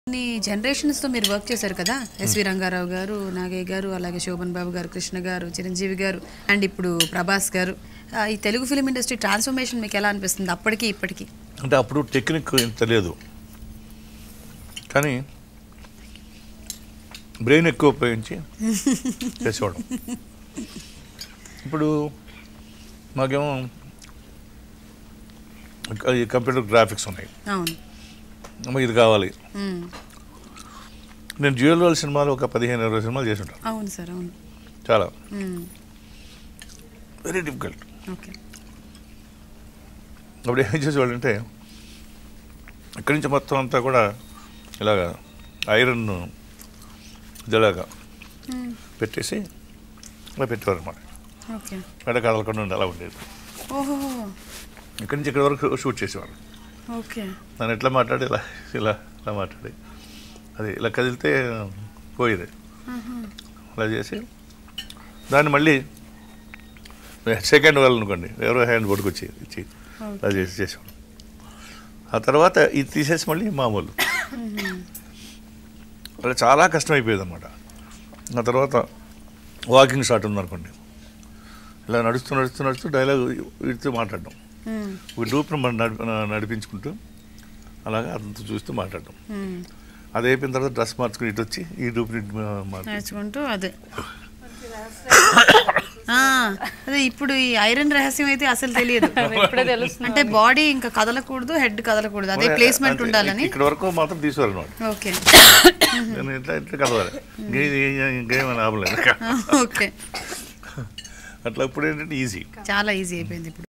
కొన్ని జనరేషన్స్తో మీరు వర్క్ చేశారు కదా ఎస్వి రంగారావు గారు నాగయ్య గారు అలాగే శోభన్ బాబు గారు కృష్ణ గారు చిరంజీవి గారు అండ్ ఇప్పుడు ప్రభాస్ గారు ఆ, ఈ తెలుగు ఫిలిం ఇండస్ట్రీ ట్రాన్స్ఫర్మేషన్ మీకు ఎలా అనిపిస్తుంది అప్పటికి ఇప్పటికి అంటే అప్పుడు టెక్నిక్ ఏం తెలియదు కానీ బ్రెయిన్ ఎక్కువ ఉపయోగించి చేసేవాడు ఇప్పుడు మాకేమో ఈ కంప్యూటర్ గ్రాఫిక్స్ ఉన్నాయి అవును మాకు ఇది కావాలి మ్మ్. నేను జ్యువెల్ వాళ్ళ సినిమాలు ఒక పదిహేను ఇరవై సినిమాలు చేసి ఉంటాను అవును సార్ అవును చాలా మ్మ్. వెరీ డిఫికల్ట్ ఓకే అప్పుడు ఏం చేసేవాళ్ళు అంటే ఇక్కడి నుంచి మొత్తం అంతా కూడా ఇలాగా ఐరన్ ఇలాగా మ్మ్. పెట్టేసి అలా పెట్టేవారు అనమాట ఓకే మెడ కదలకుండా ఉండి అలా ఉండేది ఓహో ఇక్కడి నుంచి ఇక్కడి వరకు షూట్ చేసేవారు ఓకే నన్ను ఎట్లా మాట్లాడి ఇలా ఇలా ఇలా మాట్లాడి అది ఇలా కదిలితే పోయేది ఆహా. అలా చేసి దాన్ని మళ్ళీ సెకండ్ వాళ్ళు అనుకోండి ఎవరో హ్యాండ్ పట్టుకొచ్చి ఇచ్చి అలా చేసి చేసేవాడు ఆ తర్వాత ఇది తీసేసి మళ్ళీ మామూలు అలా చాలా కష్టమైపోయేది అనమాట ఆ తర్వాత వాకింగ్ షాట్ ఉందనుకోండి ఇలా నడుస్తూ నడుస్తూ నడుస్తూ డైలాగ్ వీటితో మాట్లాడడం మ్మ్. ఒక డూప్ను మనం నడిపి నడిపించుకుంటూ అలాగా అదంతా చూస్తూ మాట్లాడడం మ్మ్. అది అయిపోయిన తర్వాత డ్రెస్ మార్చుకుని ఇటు వచ్చి ఈ డూప్ని మార్చు నేర్చుకుంటూ అదే ఆ, అదే ఇప్పుడు ఈ ఐరన్ రహస్యం అయితే అసలు తెలియదు ఇప్పుడే తెలుస్తుంది అంటే బాడీ ఇంకా కదలకూడదు హెడ్ కదలకూడదు అదే ప్లేస్మెంట్ అంతే. ఉండాలని ఇక్కడ వరకు మాత్రం తీసేవారు అనమాట ఓకే నేను ఇట్లా ఇట్లా కదవాలి ఇంకేం ఇంకేం లాభం లేదు ఓకే అట్లా ఇప్పుడు ఏంటంటే ఈజీ చాలా ఈజీ అయిపోయింది ఇప్పుడు